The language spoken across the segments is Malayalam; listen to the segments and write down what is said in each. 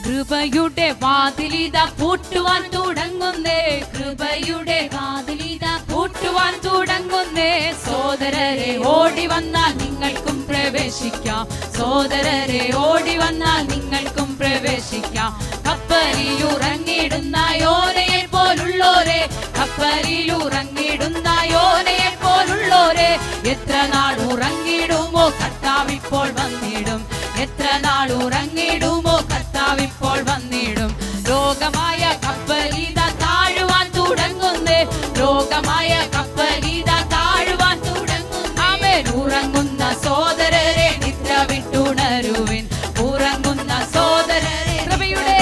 കൃപയുടെ വാതിലിത പൂട്ടുവാൻ തുടങ്ങുന്നേ കൃപയുടെ വാതിലിത പൂട്ടുവാൻ തുടങ്ങുന്നേ സോദരരെ ഓടി വന്നാൽ നിങ്ങൾക്കും പ്രവേശിക്കാം സോദരരെ ഓടി വന്നാൽ നിങ്ങൾക്കും പ്രവേശിക്കാം കപ്പലിൽ ഉറങ്ങിടുന്ന യോനയെ പോലുള്ളോരെ കപ്പലിൽ ഉറങ്ങിടുന്ന യോനയെ പോലുള്ളോരെ എത്ര നാൾ ഉറങ്ങിടുമോ കർത്താവിപ്പോൾ വന്നിടും എത്ര നാൾ ഉറങ്ങിടുമോ കർത്താവിപ്പോൾ വന്നിടും ലോകമായ കപ്പലിത താഴുവാൻ തുടങ്ങുന്നേ ലോകമായ കപ്പലിത താഴുവാൻ തുടങ്ങുന്നു അവൻ ഉറങ്ങുന്ന സോദരരെ നിദ്ര വിട്ടുണരുവിൻ ഉറങ്ങുന്ന സോദരരെ കൃപയുടെ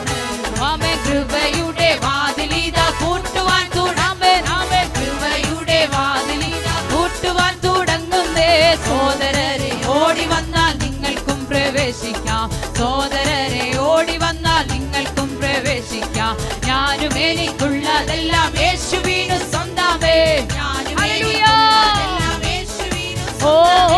ആമേ കൃപയുടെ വാതിലിത പൂട്ടുവാൻ തുടങ്ങേ ആമേ കൃപയുടെ വാതിലിത പൂട്ടുവാൻ തുടങ്ങുന്നേ സോദരരെ ഓടി വന്നാൽ നിങ്ങൾക്കും പ്രവേശിക്കാം സോദരരെ ഓടി വന്നാൽ നിങ്ങൾക്കും പ്രവേശിക്കാം ഞാനും എനിക്കുള്ളതെല്ലാം യേശുവിനു സ്വന്തമേ ഞാനും എനിക്കുള്ളതെല്ലാം യേശുവിനു ഓ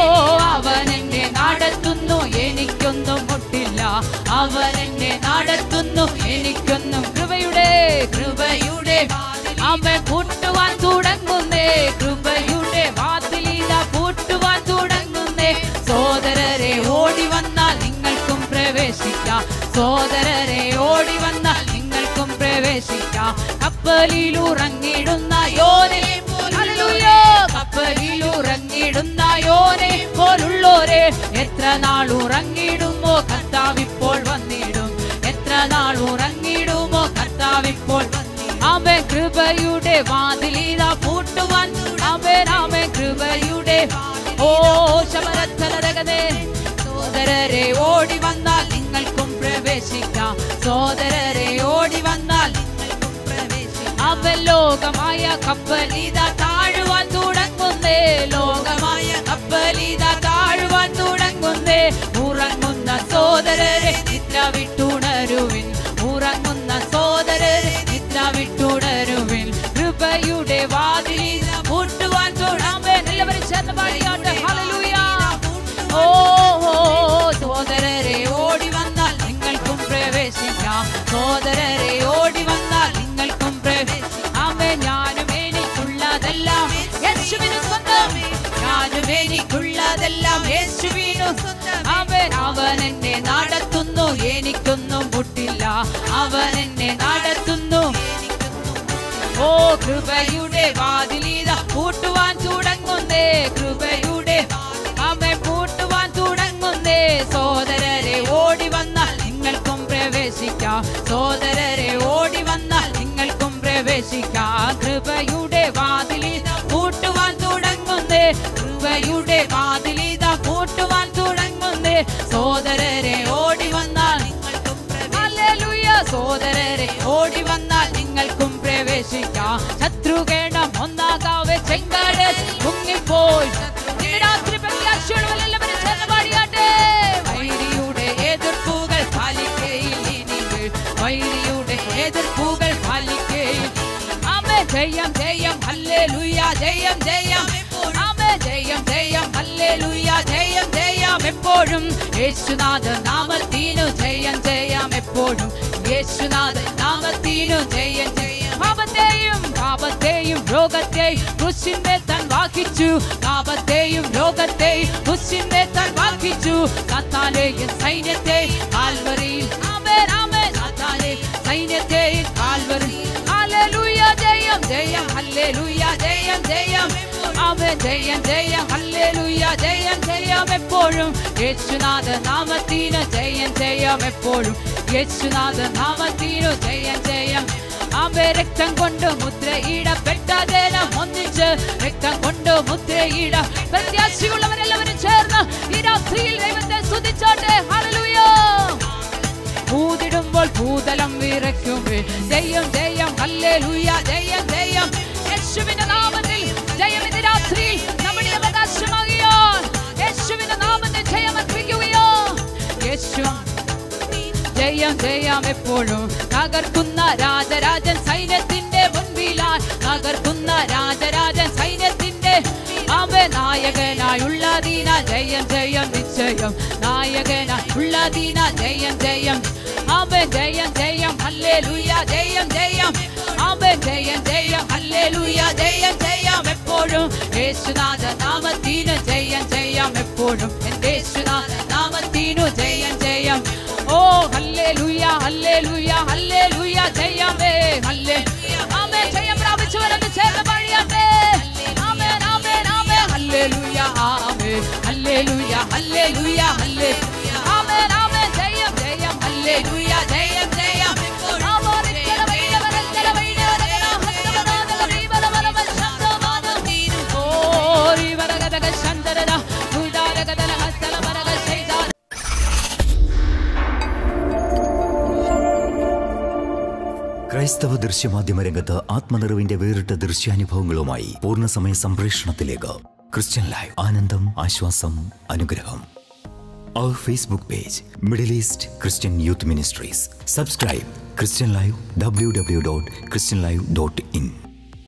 അവൻ എന്നെ നടത്തുന്നു എനിക്കൊന്നും മുട്ടില്ല അവൻ എന്നെ നടത്തുന്നു എനിക്കൊന്നും കൃപയുടെ കൃപയുടെ അവൻ പൂട്ടുവാൻ തുടങ്ങുന്നേ കൃപയുടെ വാതിലിത പൂട്ടുവാൻ തുടങ്ങുന്നേ സോദരരെ ഓടി വന്നാൽ നിങ്ങൾക്കും പ്രവേശിക്കാം സോദരരെ ഓടി വന്നാൽ നിങ്ങൾക്കും പ്രവേശിക്കാം കപ്പലിൽ ഉറങ്ങിടുന്ന യോനെ ഹല്ലേലൂയ. കപ്പലിൽ ഉറങ്ങിടുന്ന യോനെ പോലുള്ളോരെ എത്ര നാൾ ഉറങ്ങിടുമോ കർത്താവിപ്പോൾ വന്നിടും എത്ര നാൾ ഉറങ്ങിടുമോ കർത്താവിപ്പോൾ അവൻ കൃപയുടെ വാതിലിത പൂട്ടുവാൻ അവൻ അവൻ കൃപയുടെ ഓ ശബരത്തലരകതേ സോദരരെ ഓടി വന്നാൽ നിങ്ങൾക്കും പ്രവേശിക്കാം സോദരരെ ഓടി വന്നാൽ നിങ്ങൾക്കും പ്രവേശിക്കാം അവൻ ലോകമായ കപ്പലിത താഴുവാൻ തുടങ്ങുന്നേ ലോകമായ കപ്പലിത താഴുവാൻ തുടങ്ങുന്നേ ഉറങ്ങുന്ന സോദരരെ നിദ്ര വിട്ടുണരുവിൻ ഉറങ്ങുന്ന സോദരരെ നിദ്ര വിട്ടുണരുവിൻ കൃപയുടെ വാതിലിത പൂട്ടുവാൻ തുടങ്ങാൻ എല്ലാവരും ചേർന്ന് പാടിയാട്ടെ ഹല്ലേലൂയ ഓ ഓ, സോദരരെ ഓടി വന്നാൽ നിങ്ങൾക്കും പ്രവേശിക്കാം സോദരരെ ഓടി വന്നാൽ നിങ്ങൾക്കും പ്രവേശിക്കാം ആമേ ഞാനും എനിക്കുള്ളതെല്ലാം യേശുവിന് സ്വന്തം ഞാനും എനിക്കുള്ളതെല്ലാം യേശുവിനു അവൻ അവൻ എന്നെ നടത്തുന്നു എനിക്കൊന്നും മുട്ടില്ല അവൻ എന്നെ നടത്തുന്നു ഓ കൃപയുടെ വാതിലിത പൂട്ടുവാൻ തുടങ്ങുന്നേ കൃപയുടെ അവൻ പൂട്ടുവാൻ തുടങ്ങുന്നേ സോദരരെ ഓടി വന്നാൽ നിങ്ങൾക്കും പ്രവേശിക്കാം സോദരരെ ഓടി വന്നാൽ നിങ്ങൾക്കും പ്രവേശിക്കാം കൃപയുടെ വാതിലിത പൂട്ടുവാൻ തുടങ്ങുന്നേ കൃപയുടെ വാതിലിത പൂട്ടുവാൻ തുടങ്ങുന്നേ സോദരരെ ഓടി വന്നാൽ നിങ്ങൾക്കും ഹല്ലേലൂയ സോദരരെ ഓടി വന്നാൽ നിങ്ങൾക്കും പ്രവേശിക്കാം ശത്രുകേണം ഒന്നാകാവെ ചെങ്കാട് മുങ്ങിപ്പോയി ഈ രാത്രി പ്രത്യാശയോടെ എല്ലാവരും ചേർന്ന് പാടിയാട്ടെ വൈരിയുടെ എതിർപ്പുകൾ പാലിക്കയിൽ ഇനി വൈരിയുടെ എതിർപ്പുകൾ പാലിക്കയിൽ ആമേ ജയം ജയം ഹല്ലേലൂയ ജയം ജയം ആമേ ജയം ജയം ഹല്ലേലൂയ ജയം ജയം എപ്പോഴും യേശുനാഥ നാമത്തിനു ജയം ജയം എപ്പോഴും യേശുനാഥ നാമത്തിനു ജയം ജയം പാപത്തെയും പാപത്തെയും രോഗത്തെയും ക്രിസ്റ്റിന്മേൽ താൻ വാഹിച്ചു പാപത്തെയും രോഗത്തെയും ക്രിസ്റ്റിന്മേൽ താൻ വാഹിച്ചു സാത്താനെയും സൈന്യത്തെ കാൽവരിയിൽ ആമേൻ ആമേൻ സാത്താനെ സൈന്യത്തെ കാൽവരിയിൽ ഹല്ലേലൂയ ജയം ജയം ഹല്ലേലൂയ ജയം ജയം ആമേൻ ജയം ജയം ഹല്ലേലൂയ ജയം ജയം എപ്പോഴും യേശുനാഥ നാമത്തിനു ജയം ജയം എപ്പോഴും യേശുനാഥ നാമത്തിനു ജയം ജയം ആമേ രക്തം കൊണ്ട് മുദ്രയിടപ്പെട്ട ജനം ഒന്നിച്ച് രക്തം കൊണ്ട് മുദ്രയിട പ്രത്യാശയുള്ളവരെല്ലാവരും ചേർന്ന് ഈ രാത്രിയിൽ ദൈവത്തെ സ്തുതിച്ചോട്ടെ ഹല്ലേലൂയ ഊതിടുമ്പോൾ ഭൂതലം വിറയ്ക്കുമ്പോൾ ജയം ജയം ഹല്ലേലൂയ ജയം ജയം യേശുവിന്റെ നാമത്തിൽ ജയം ഇന്ന് രാത്രി നമ്മുടെ അവകാശമാകിയാൽ യേശുവിന്റെ നാമത്തിൽ ജയം അർപ്പിക്കുകയോ യേശു ജയം ജയം എപ്പോഴും തകർക്കുന്ന രാജരാജൻ സൈന്യത്തിന്റെ മുൻപിലായി തകർക്കുന്ന രാജരാജൻ സൈന്യത്തിന്റെ അവ നായകനായുള്ള ദീന ജയം ജയം നിശ്ചയം നായകനായുള്ള ദീന ജയം ജയം അവ ആമേ ജയം ജയം ഹല്ലേലൂയ ജയം ജയം ആമേ ജയം ജയം ഹല്ലേലൂയ ജയം ജയം എപ്പോഴും യേശുനാഥ നാമത്തിനു ജയം ജയം എപ്പോഴും എൻ്റെ യേശുനാഥ നാമത്തിനു ജയം ജയം ഓ ഹല്ലേലൂയ ഹല്ലേലൂയ ഹല്ലേലൂയ ജയമേ ഹല്ലേ ആമേ ജയം പ്രാപിച്ചവരെന്ന് ചേർന്ന് പാടിയാമേ ആമേൻ ആമേൻ ആമേൻ ഹല്ലേലൂയ ആമേൻ ഹല്ലേലൂയ ഹല്ലേലൂയ ഹല്ലേ ആമേൻ ആമേൻ ജയം ജയം ഹല്ലേലൂയ ജയം ജയം ആമേൻ ഇക്കര വൈനവര ഇക്കര വൈനവര ഹസ്തവനാദ ദീപനവരവ ശബ്ദമാന ഓ റിവരഗദഗ ശന്തരദ ഉദാരഗദല ഹസ്തലവരഗ ശൈതാ ക്രൈസ്തവ ദൃശ്യമാധ്യമ രംഗത്ത് ആത്മനിറവിന്റെ വേറിട്ട ദൃശ്യാനുഭവങ്ങളുമായി പൂർണ്ണസമയ സംപ്രേഷണത്തിലേക്ക് ക്രിസ്ത്യൻ ലൈവ് ആനന്ദം ആശ്വാസം അനുഗ്രഹം അവർ Facebook page middle east Christian youth ministries subscribe Christian live W W dot Christian live dot in